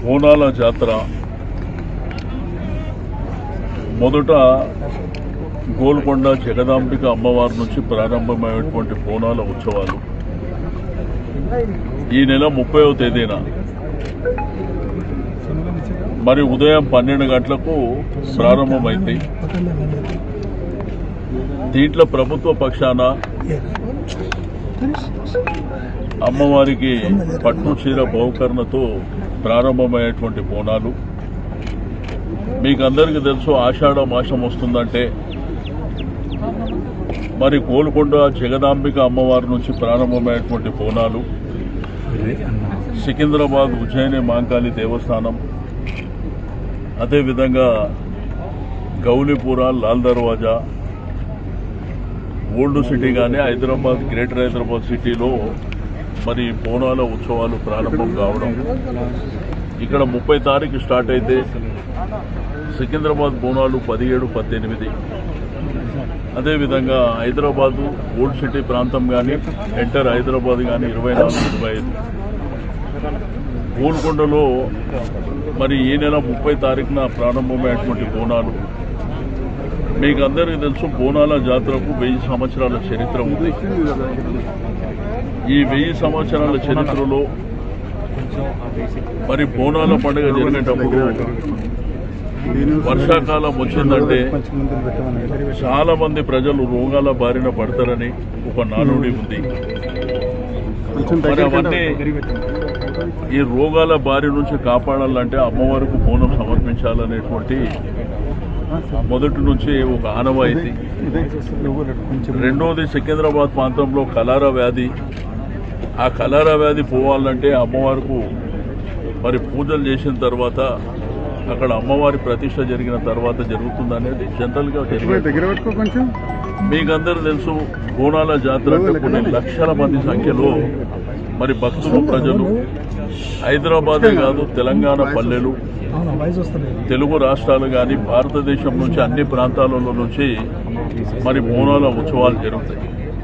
బోనాల జాతర మొదట గోల్కొండ జగదాంబిక అమ్మవారి నుంచి ప్రారంభమైనటువంటి బోనాల ఉత్సవాలు ఈ నెల ముప్పైవ తేదీన మరి ఉదయం పన్నెండు గంటలకు ప్రారంభమైంది దీంట్లో ప్రభుత్వ పక్షాన అమ్మవారికి పట్టు చీర బహుకరణతో ప్రారంభమైనటువంటి బోనాలు మీకు అందరికీ తెలుసు ఆషాఢ మాసం వస్తుందంటే మరి గోల్కొండ జగదాంబిక అమ్మవారి నుంచి ప్రారంభమైనటువంటి బోనాలు సికింద్రాబాద్ ఉజ్జయిని మాంకాళి దేవస్థానం అదేవిధంగా గౌలీపుర లాల్ దర్వాజా ఓల్డ్ సిటీ కానీ హైదరాబాద్ గ్రేటర్ హైదరాబాద్ సిటీలో మరి బోనాల ఉత్సవాలు ప్రారంభం కావడం ఇక్కడ ముప్పై తారీఖు స్టార్ట్ అయితే సికింద్రాబాద్ బోనాలు పదిహేడు పద్దెనిమిది అదేవిధంగా హైదరాబాదు ఓల్డ్ సిటీ ప్రాంతం కానీ ఎంటర్ హైదరాబాద్ కానీ ఇరవై నాలుగు ఇరవై ఐదు గోల్కొండలో మరి ఈ నెల ముప్పై తారీఖున ప్రారంభమైనటువంటి బోనాలు మీకు అందరికీ తెలుసు బోనాల జాతరకు వెయ్యి సంవత్సరాల చరిత్ర ఉంది ఈ వెయ్యి సంవత్సరాల చరిత్రలో మరి బోనాల పండుగ జరిగేటప్పుడు వర్షాకాలం వచ్చిందంటే చాలా మంది ప్రజలు రోగాల బారిన పడతారని ఒక నానుడి ఉంది మరి అవన్నీ ఈ రోగాల బారి నుంచి కాపాడాలంటే అమ్మవారికి బోనం సమర్పించాలనేటువంటి మొదటి నుంచి ఒక ఆనవాయితీ రెండోది సికింద్రాబాద్ ప్రాంతంలో కలారా వ్యాధి ఆ కలారా వ్యాధి పోవాలంటే అమ్మవారికి మరి పూజలు చేసిన తర్వాత అక్కడ అమ్మవారి ప్రతిష్ట జరిగిన తర్వాత జరుగుతుంది అనేది జనరల్ గా జరిగేది. దగ్గర పెట్టుకో కొంచెం మీకు అందరూ తెలుసు బోనాల జాతర అంటే కొన్ని లక్షల మంది సంఖ్యలో మరి భక్తులు ప్రజలు హైదరాబాదే కాదు తెలంగాణ పల్లెలు తెలుగు రాష్ట్రాలు కానీ భారతదేశం నుంచి అన్ని ప్రాంతాలలో నుంచి మరి బోనాల ఉత్సవాలు జరుగుతాయి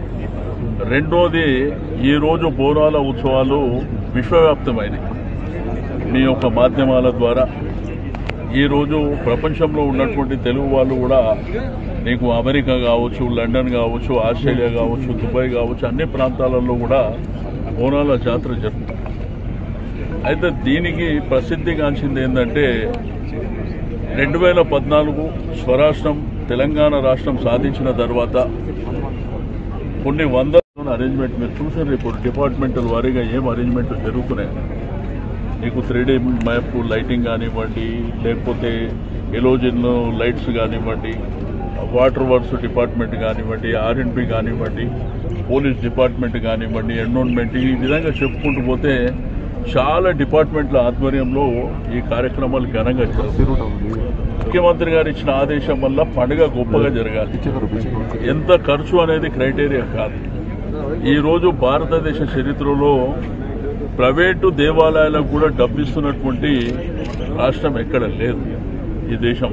రెండోది ఈ రోజు బోనాల ఉత్సవాలు విశ్వవ్యాప్తమైనవి మీ యొక్క మాధ్యమాల ద్వారా ఈ రోజు ప్రపంచంలో ఉన్నటువంటి తెలుగు వాళ్ళు కూడా నీకు అమెరికా కావచ్చు లండన్ కావచ్చు ఆస్ట్రేలియా కావచ్చు దుబాయ్ కావచ్చు అన్ని ప్రాంతాలలో కూడా బోనాల జాతర జరుగుతుంది అయితే దీనికి ప్రసిద్ధిగాంచింది ఏంటంటే రెండు వేల పద్నాలుగు స్వరాష్ట్రం తెలంగాణ రాష్ట్రం సాధించిన తర్వాత కొన్ని వందల అరేంజ్మెంట్ మీరు చూసారు ఇప్పుడు డిపార్ట్మెంటల్ వారీగా ఏం అరేంజ్మెంట్ జరుగుతున్నాయి నీకు త్రీ డీ మ్యాప్ లైటింగ్ కానివ్వండి లేకపోతే ఎలోజిన్ లైట్స్ కానివ్వండి వాటర్ వర్క్స్ డిపార్ట్మెంట్ కానివ్వండి ఆర్ఎండ్బి కానివ్వండి పోలీస్ డిపార్ట్మెంట్ కానివ్వండి ఎన్విరాన్మెంట్ ఈ విధంగా చెప్పుకుంటూ పోతే చాలా డిపార్ట్మెంట్ల ఆధ్వర్యంలో ఈ కార్యక్రమాలు ఘనంగా జరుగుతాయి ముఖ్యమంత్రి గారు ఇచ్చిన ఆదేశం వల్ల పండుగ గొప్పగా జరగాలి ఎంత ఖర్చు అనేది క్రైటీరియా కాదు ఈ రోజు భారతదేశ చరిత్రలో ప్రైవేటు దేవాలయాలకు కూడా డబ్బిస్తున్నటువంటి రాష్ట్రం ఎక్కడ లేదు ఈ దేశం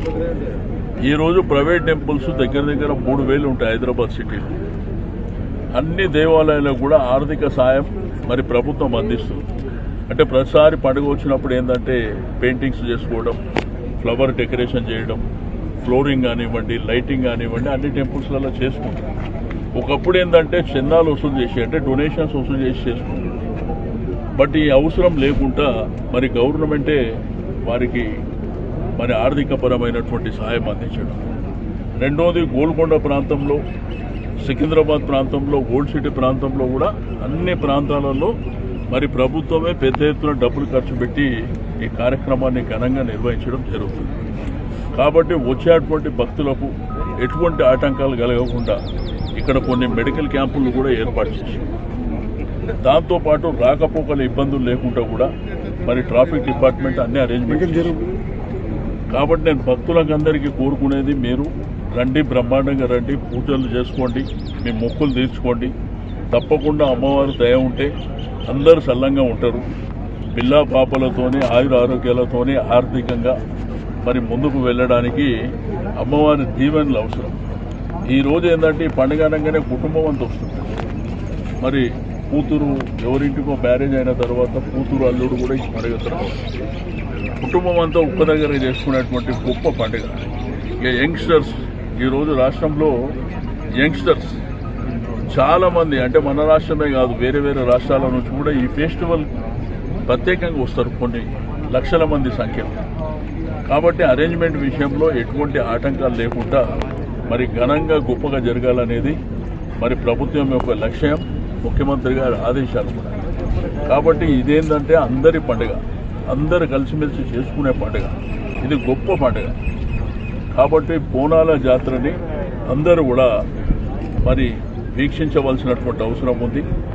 ఈ రోజు ప్రైవేట్ టెంపుల్స్ దగ్గర దగ్గర మూడు వేలు ఉంటాయి హైదరాబాద్ సిటీలో అన్ని దేవాలయాలకు కూడా ఆర్థిక సాయం మరి ప్రభుత్వం అందిస్తుంది అంటే ప్రతిసారి పండుగ వచ్చినప్పుడు ఏంటంటే పెయింటింగ్స్ చేసుకోవడం ఫ్లవర్ డెకరేషన్ చేయడం ఫ్లోరింగ్ కానివ్వండి లైటింగ్ కానివ్వండి అన్ని టెంపుల్స్లలో చేసుకుంటాం ఒకప్పుడు ఏంటంటే చందాలు వసూలు చేసి అంటే డొనేషన్స్ వసూలు చేసి చేసుకుంటాం బట్ ఈ అవసరం లేకుండా మరి గవర్నమెంటే వారికి మరి ఆర్థికపరమైనటువంటి సహాయం అందించడం రెండోది గోల్కొండ ప్రాంతంలో సికింద్రాబాద్ ప్రాంతంలో ఓల్డ్ సిటీ ప్రాంతంలో కూడా అన్ని ప్రాంతాలలో మరి ప్రభుత్వమే పెద్ద ఎత్తున డబ్బులు ఖర్చు పెట్టి ఈ కార్యక్రమాన్ని ఘనంగా నిర్వహించడం జరుగుతుంది కాబట్టి వచ్చేటువంటి భక్తులకు ఎటువంటి ఆటంకాలు కలగకుండా ఇక్కడ కొన్ని మెడికల్ క్యాంపులు కూడా ఏర్పాటు చేశారు దాంతోపాటు రాకపోకల ఇబ్బందులు లేకుండా కూడా మరి ట్రాఫిక్ డిపార్ట్మెంట్ అన్ని అరేంజ్మెంట్ చేసింది కాబట్టి నేను భక్తులకు అందరికీ కోరుకునేది మీరు రండి బ్రహ్మాండంగా రండి పూజలు చేసుకోండి మీ మొక్కులు తీర్చుకోండి తప్పకుండా అమ్మవారు దయ ఉంటే అందరూ సల్లంగా ఉంటారు పిల్లా పాపలతోని ఆయుర ఆరోగ్యాలతోని ఆర్థికంగా మరి ముందుకు వెళ్ళడానికి అమ్మవారి దీవెనలు అవసరం ఈ రోజు ఏంటంటే ఈ పండుగ అనగానే కుటుంబం అంతా వస్తుంది మరి కూతురు ఎవరింటికో మ్యారేజ్ అయిన తర్వాత కూతురు అల్లుడు కూడా ఈ పండుగ తర్వాత కుటుంబం అంతా ఒక్క దగ్గర చేసుకునేటువంటి గొప్ప పండుగ ఇక యంగ్స్టర్స్ ఈరోజు రాష్ట్రంలో యంగ్స్టర్స్ చాలా మంది అంటే మన రాష్ట్రమే కాదు వేరే వేరే రాష్ట్రాల నుంచి కూడా ఈ ఫెస్టివల్ ప్రత్యేకంగా వస్తారు కొన్ని లక్షల మంది సంఖ్యలో కాబట్టి అరేంజ్మెంట్ విషయంలో ఎటువంటి ఆటంకాలు లేకుండా మరి ఘనంగా గొప్పగా జరగాలనేది మరి ప్రభుత్వం యొక్క లక్ష్యం ముఖ్యమంత్రి గారి ఆదేశాలు కూడా కాబట్టి ఇదేంటంటే అందరి పండుగ అందరు కలిసిమెలిసి చేసుకునే పండుగ ఇది గొప్ప పండుగ కాబట్టి బోనాల జాతరని అందరూ కూడా మరి వీక్షించవలసినటువంటి అవసరం ఉంది